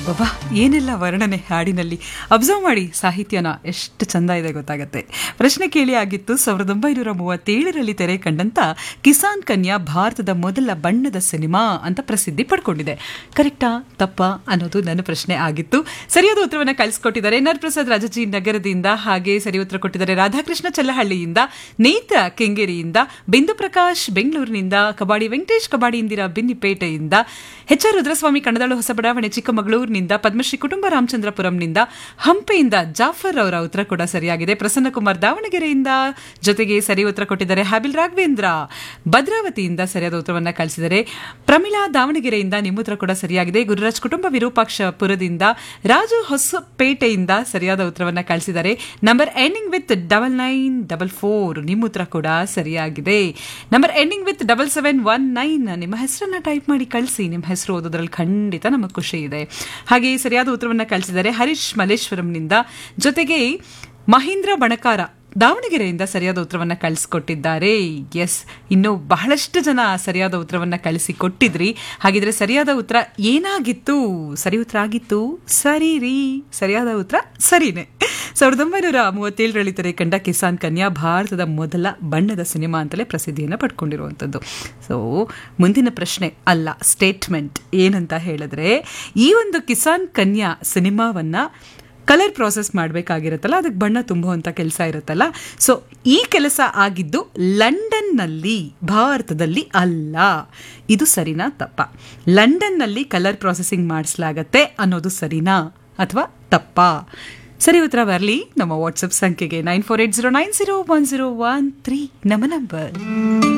ಅಬ್ಬಬ್ಬಾ ಏನೆಲ್ಲ ವರ್ಣನೆ ಹಾಡಿನಲ್ಲಿ ಅಬ್ಸರ್ವ್ ಮಾಡಿ ಸಾಹಿತ್ಯನ ಎಷ್ಟು ಚಂದ ಇದೆ ಗೊತ್ತಾಗತ್ತೆ ಪ್ರಶ್ನೆ ಕೇಳಿ ಆಗಿತ್ತು ಸಾವಿರದ ಒಂಬೈನೂರ ಮೂವತ್ತೇಳರಲ್ಲಿ ತೆರೆ ಕಂಡಂತ ಕಿಸಾನ್ ಕನ್ಯಾ ಭಾರತದ ಮೊದಲ ಬಣ್ಣದ ಸಿನಿಮಾ ಅಂತ ಪ್ರಸಿದ್ಧಿ ಪಡ್ಕೊಂಡಿದೆ ಕರೆಕ್ಟಾ ತಪ್ಪಾ ಅನ್ನೋದು ನನ್ನ ಪ್ರಶ್ನೆ ಆಗಿತ್ತು ಸರಿಯಾದ ಉತ್ತರವನ್ನು ಕಳಿಸ್ಕೊಟ್ಟಿದ್ದಾರೆ ಎನ್ ಆರ್ ಪ್ರಸಾದ್ ರಾಜಜಿ ನಗರದಿಂದ ಹಾಗೆ ಸರಿ ಉತ್ತರ ಕೊಟ್ಟಿದ್ದಾರೆ ರಾಧಾಕೃಷ್ಣ ಚಲ್ಲಹಳ್ಳಿಯಿಂದ ನೇತ್ರ ಕೆಂಗೇರಿಯಿಂದ ಬಿಂದು ಪ್ರಕಾಶ್ ಬೆಂಗಳೂರಿನಿಂದ ಕಬಾಡಿ ವೆಂಕಟೇಶ್ ಕಬಾಡಿ ಇಂದಿರಾ ಬಿನ್ನಿಪೇಟೆಯಿಂದ ಎಚ್ ಆರ್ ರುದ್ರಸ್ವಾಮಿ ಕಣದಾಳು ಹೊಸ ಬಡಾವಣೆ ಚಿಕ್ಕಮಗಳೂರಿನಿಂದ ಪದ್ಮಶ್ರೀ ಕುಟುಂಬ ರಾಮಚಂದ್ರಪುರಂನಿಂದ ಹಂಪೆಯಿಂದ ಜಾಫರ್ ಅವರ ಉತ್ತರ ಕೂಡ ಸರಿಯಾಗಿದೆ ಪ್ರಸನ್ನ ಕುಮಾರ್ ದಾವಣಗೆರೆಯಿಂದ ಜೊತೆಗೆ ಸರಿ ಉತ್ತರ ಕೊಟ್ಟಿದ್ದಾರೆ ಹಾಬಿಲ್ ರಾಘವೇಂದ್ರ ಭದ್ರಾವತಿಯಿಂದ ಸರಿಯಾದ ಉತ್ತರವನ್ನ ಕಳಿಸಿದರೆ ಪ್ರಮಿಳಾ ದಾವಣಗೆರೆಯಿಂದ ನಿಮ್ಮ ಉತ್ತರ ಕೂಡ ಸರಿಯಾಗಿದೆ ಗುರುರಾಜ್ ಕುಟುಂಬ ವಿರೂಪಾಕ್ಷಪುರದಿಂದ ರಾಜು ಹೊಸಪೇಟೆಯಿಂದ ಸರಿಯಾದ ಉತ್ತರವನ್ನ ಕಳಿಸಿದ್ದಾರೆ number ending with double nine double four ನಿಮ್ಮ ಉತ್ತರ ಕೂಡ ಸರಿಯಾಗಿದೆ number ending with double seven one nine ನಿಮ್ಮ ಹೆಸರನ್ನ ಟೈಪ್ ಮಾಡಿ ಕಳಿಸಿ ನಿಮ್ಮ ಹೆಸರು ಓದೋದ್ರಲ್ಲಿ ಖಂಡಿತ ನಮಗೆ ಖುಷಿ ಇದೆ ಹಾಗೆ ಸರಿಯಾದ ಉತ್ತರವನ್ನ ಕಳಿಸಿದ್ದಾರೆ ಹರೀಶ್ ಮಲ್ಲೇಶ್ವರಂನಿಂದ ಜೊತೆಗೆ ಮಹೇಂದ್ರ ಬಣಕಾರ ದಾವಣಗೆರೆಯಿಂದ ಸರಿಯಾದ ಉತ್ತರವನ್ನ ಕಳಿಸ್ಕೊಟ್ಟಿದ್ದಾರೆ ಎಸ್ ಇನ್ನು ಬಹಳಷ್ಟು ಜನ ಸರಿಯಾದ ಉತ್ತರವನ್ನ ಕಳಿಸಿ ಕೊಟ್ಟಿದ್ರಿ ಹಾಗಿದ್ರೆ ಸರಿಯಾದ ಉತ್ತರ ಏನಾಗಿತ್ತು ಸರಿ ಉತ್ತರ ಆಗಿತ್ತು ಸರಿ ರೀ ಸರಿಯಾದ ಉತ್ತರ ಸರಿನೇ ಸಾವಿರದ ಒಂಬೈನೂರ ಮೂವತ್ತೇಳರಲ್ಲಿ ತೆರೆ ಕಂಡ ಕಿಸಾನ್ ಕನ್ಯಾ ಭಾರತದ ಮೊದಲ ಬಣ್ಣದ ಸಿನಿಮಾ ಅಂತಲೇ ಪ್ರಸಿದ್ಧಿಯನ್ನು ಪಡ್ಕೊಂಡಿರುವಂಥದ್ದು ಸೊ ಮುಂದಿನ ಪ್ರಶ್ನೆ ಅಲ್ಲ ಸ್ಟೇಟ್ಮೆಂಟ್ ಏನಂತ ಹೇಳಿದ್ರೆ ಈ ಒಂದು ಕಿಸಾನ್ ಕನ್ಯಾ ಸಿನಿಮಾವನ್ನ ಕಲರ್ ಪ್ರಾಸೆಸ್ ಮಾಡಬೇಕಾಗಿರುತ್ತಲ್ಲ ಅದಕ್ಕೆ ಬಣ್ಣ ತುಂಬುವಂಥ ಕೆಲಸ ಇರುತ್ತಲ್ಲ ಸೊ ಈ ಕೆಲಸ ಆಗಿದ್ದು ಲಂಡನ್ನಲ್ಲಿ ಭಾರತದಲ್ಲಿ ಅಲ್ಲ ಇದು ಸರಿನಾ ತಪ್ಪ ಲಂಡನ್ನಲ್ಲಿ ಕಲರ್ ಪ್ರಾಸೆಸಿಂಗ್ ಮಾಡಿಸಲಾಗತ್ತೆ ಅನ್ನೋದು ಸರಿನಾ ಅಥವಾ ತಪ್ಪಾ ಸರಿ ಉತ್ತರ ಬರಲಿ ನಮ್ಮ ವಾಟ್ಸಪ್ ಸಂಖ್ಯೆಗೆ nine four eight zero nine zero one zero one three ನಮ್ಮ ನಂಬರ್